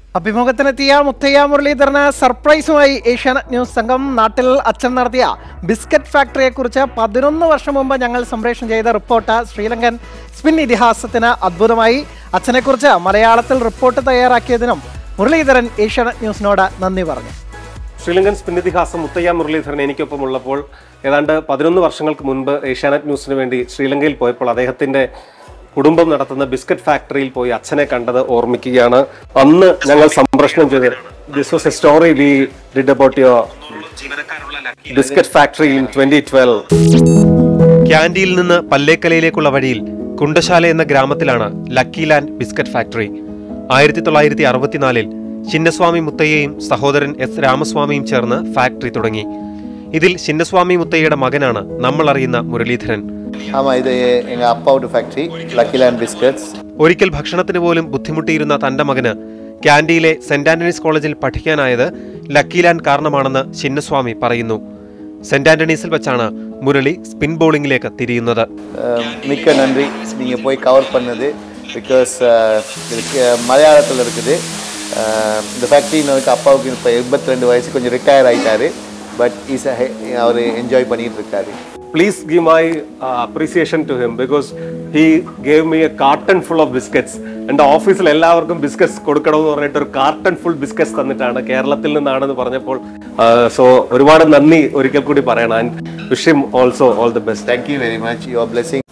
അഭിമുഖത്തിനെത്തിയ മുത്തയ്യ മുരളീധരന് സർപ്രൈസുമായി ഏഷ്യാനെറ്റ് ന്യൂസ് സംഘം നാട്ടിൽ അച്ഛൻ നടത്തിയ ബിസ്ക്കറ്റ് ഫാക്ടറിയെക്കുറിച്ച് പതിനൊന്ന് വർഷം മുമ്പ് ഞങ്ങൾ സംപ്രേഷണം ചെയ്ത റിപ്പോർട്ട് ശ്രീലങ്കൻ സ്പിൻ ഇതിഹാസത്തിന് അദ്ഭുതമായി അച്ഛനെക്കുറിച്ച് മലയാളത്തിൽ റിപ്പോർട്ട് തയ്യാറാക്കിയതിനും മുരളീധരൻ ഏഷ്യാനെറ്റ് ന്യൂസിനോട് നന്ദി പറഞ്ഞു ശ്രീലങ്കൻ സ്പിൻ ഇതിഹാസം മുത്തയ്യ മുരളീധരൻ എനിക്കൊപ്പം ഉള്ളപ്പോൾ ഏതാണ്ട് പതിനൊന്ന് വർഷങ്ങൾക്ക് മുൻപ് ഏഷ്യാനെറ്റ് ന്യൂസിന് വേണ്ടി ശ്രീലങ്കയിൽ പോയപ്പോൾ അദ്ദേഹത്തിന്റെ കുടുംബം നടത്തുന്ന ബിസ്ക്കറ്റ് ഫാക്ടറിയിൽ പോയി അച്ഛനെ കണ്ടത് ഓർമ്മിക്കുകയാണ് അന്ന് ഞങ്ങൾ സംപ്രേഷണം ചെയ്തത് this was a story we did about your biscuit factory in twenty twelve ക്യാൻഡിയിൽ നിന്ന് പല്ലേക്കലയിലേക്കുള്ള വഴിയിൽ കുണ്ടശാല എന്ന ഗ്രാമത്തിലാണ് ലക്കി ലാൻഡ് ബിസ്ക്കറ്റ് ഫാക്ടറി ആയിരത്തി തൊള്ളായിരത്തി അറുപത്തിനാലിൽ ചിന്നസ്വാമി മുത്തയ്യയും സഹോദരൻ എസ് രാമസ്വാമിയും ചേർന്ന് ഫാക്ടറി തുടങ്ങി ഇതിൽ ചിന്നസ്വാമി മുത്തയ്യയുടെ മകനാണ് നമ്മൾ അറിയുന്ന മുരളീധരൻ ஆமாம் இது எங்கள் அப்பாவோட ஃபேக்ட்ரி லக்கி லேண்ட் பிஸ்கட்ஸ் ഒരിക്കൽ ഭക്ഷണത്തിന് പോലും ബുദ്ധിമുട്ടിയിരുന്ന തന്റെ മകന് ക്യാൻഡിയിലെ സെന്റ് ആന്റണീസ് കോളേജിൽ പഠിക്കാനായത് ലക്കി ലാൻഡ് കാരണമാണെന്ന് ചിന്നസ്വാമി പറയുന്നു സെന്റ് ആന്റണീസിൽ വെച്ചാണ് മുരളി സ്പിൻ ബോളിംഗിലേക്ക് തിരിയുന്നത് மிக்க நன்றி நீங்கள் போய் கவர் பண்ணது பிகாஸ் இதுக்கு மலையாளத்தில் இருக்குது அஹ், இந்த ஃபேக்ட்ரி எனக்கு அப்பாவுக்கு இப்போ எண்பத்தி ரெண்டு வயசு கொஞ்சம் ரிட்டையர் ஆகிட்டாரு பட் இஸ் அவர் என்ஜாய் பண்ணிட்டு இருக்காரு please give my appreciation to him because he gave me a carton full of biscuits എൻ്റെ ഓഫീസിൽ എല്ലാവർക്കും ബിസ്ക്കറ്റ്സ് കൊടുക്കണമെന്ന് പറഞ്ഞിട്ട് ഒരു കാർട്ടൺ ഫുൾ ബിസ്ക്കറ്റ്സ് തന്നിട്ടാണ് കേരളത്തിൽ നിന്നാണെന്ന് പറഞ്ഞപ്പോൾ സോ ഒരുപാട് നന്ദി ഒരിക്കൽ കൂടി പറയണം and wish him also all the best thank you very much your blessing